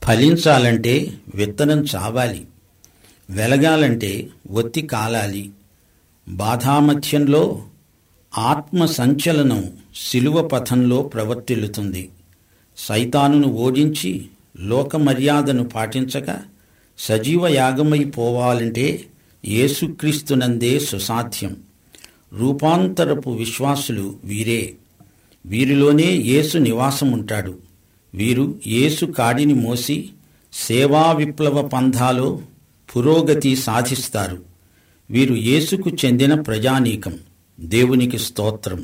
ఫలించాలంటే విత్తనం చావాలి వెలగాలంటే ఒత్తి కాలాలి బాధామధ్యంలో ఆత్మ సంచలనం శిలువ పథంలో ప్రవర్తిల్లుతుంది సైతానును ఓడించి లోక మర్యాదను పాటించక సజీవ యాగమై పోవాలంటే యేసుక్రీస్తునందే సుసాధ్యం రూపాంతరపు విశ్వాసులు వీరే వీరిలోనే యేసు నివాసం ఉంటాడు వీరు యేసు కాడిని మోసి సేవా విప్లవ పంథాలో పురోగతి సాధిస్తారు వీరు యేసుకు చెందిన ప్రజానీకం దేవునికి స్తోత్రం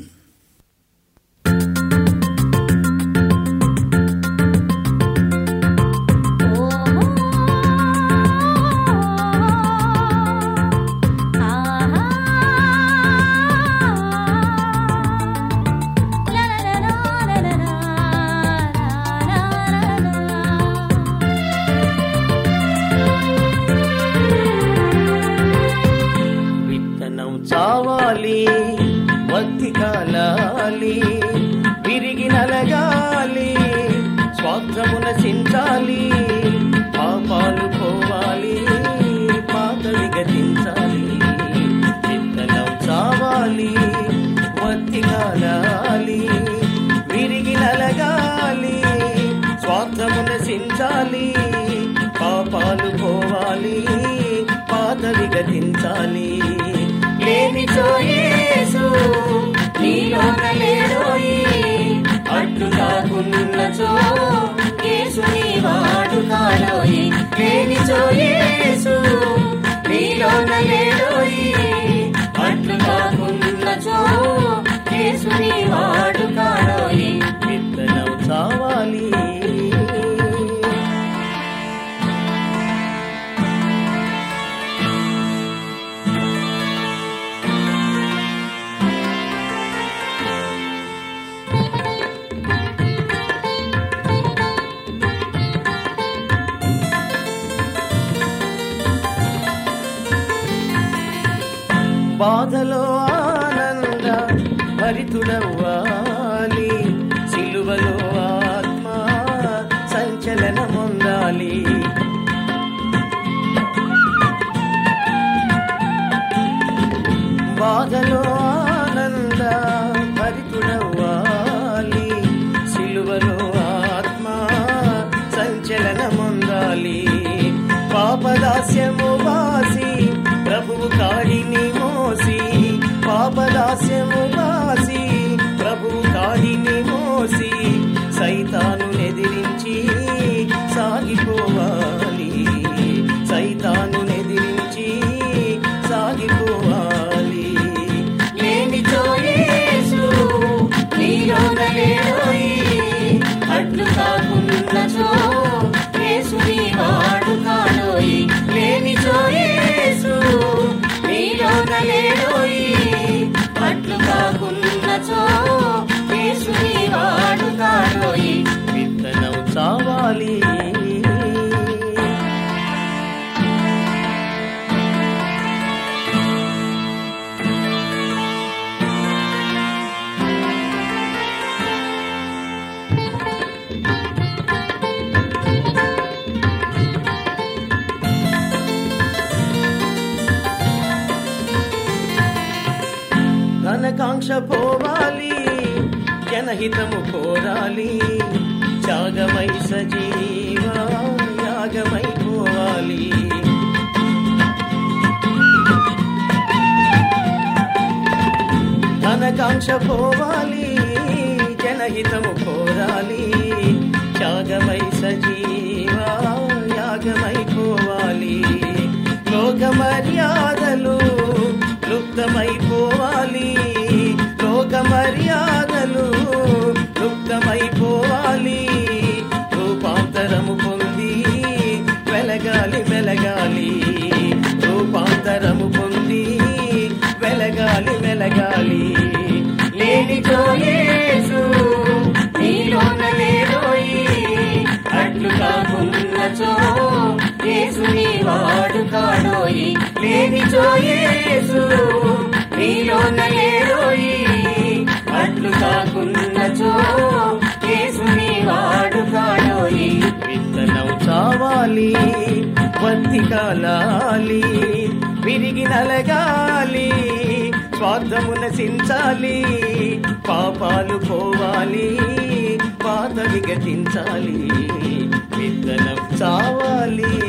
విత్తనం చావాలి వత్తి కాలాలి విరిగి నలగాలి స్వార్థమున సించాలి పాపాలు పోవాలి పాత విగతించాలి విత్తనం చావాలి వత్తి కాలాలి విరిగి నలగాలి స్వార్థమున సించాలి పాపాలు పోవాలి పాత విగతించాలి లేని యేసు నీలోన లేడోయి అడ్డు కాకున్నచో యేసు నీ వాడు కాడోయి లేని యేసు నీలోన లేడోయి అడ్డు కాకున్నచో యేసు నీ వాడు కాడోయి విత్తనం చావాలి బాధలో ఆనంద భరితుడవ్వాలి సిలువలో ఆత్మ సంచలనమొందాలి బాధలో ఆనంద భరితుడవ్వాలి సిలువలో ఆత్మ సంచలనమొందాలి పాపదాస్యము వాసి ప్రభువు కాడిని మోసి పాపదాస్యము వాసి ప్రభువు కాడిని మోసి సైతాను ఎదిరించి సాగిపోవాలి సైతాను ఎదిరించి సాగిపోవాలి లేనిచో యేసు నీలోన లేడోయి అడ్డు కాకున్నచో యేసు నీ వాడు కాడోయి లేనిచో యేసు నీలోన లేడోయి అడ్డు కాకున్నచో యేసు నీ వాడు కాడోయి విత్తనం చావాలి ధనకాంక్ష పోవాలి జనహితము కోరాలి త్యాగమై సజీవ యాగమై పోవాలి ధనకాంక్ష పోవాలి జనహితము కోరాలి త్యాగమై సజీవ యాగమై పోవాలి లోక మర్యాదలు లుప్తమైపోవాలి లోక మర్యాదలు లుప్తమైపోవాలి రూపాంతరము పొంది వెలగాలి వెలగాలి రూపాంతరము పొంది వెలగాలి వెలగాలి లేనిచో యేసు నీలోన లేడోయి అడ్లు కాకున్నచో యేసు నీ వాడు కాడోయి లేనిచో యేసు నీలోన లేడోయి అడ్లు కాకున్నచో యేసు నీ వాడు కాడోయి విత్తనం చా చావాలి వత్తి కాలాలి విరిగి నలగాలి స్వార్థము నశించాలి పాపాలు పోవాలి పాత విగతించాలి విత్తనం చావాలి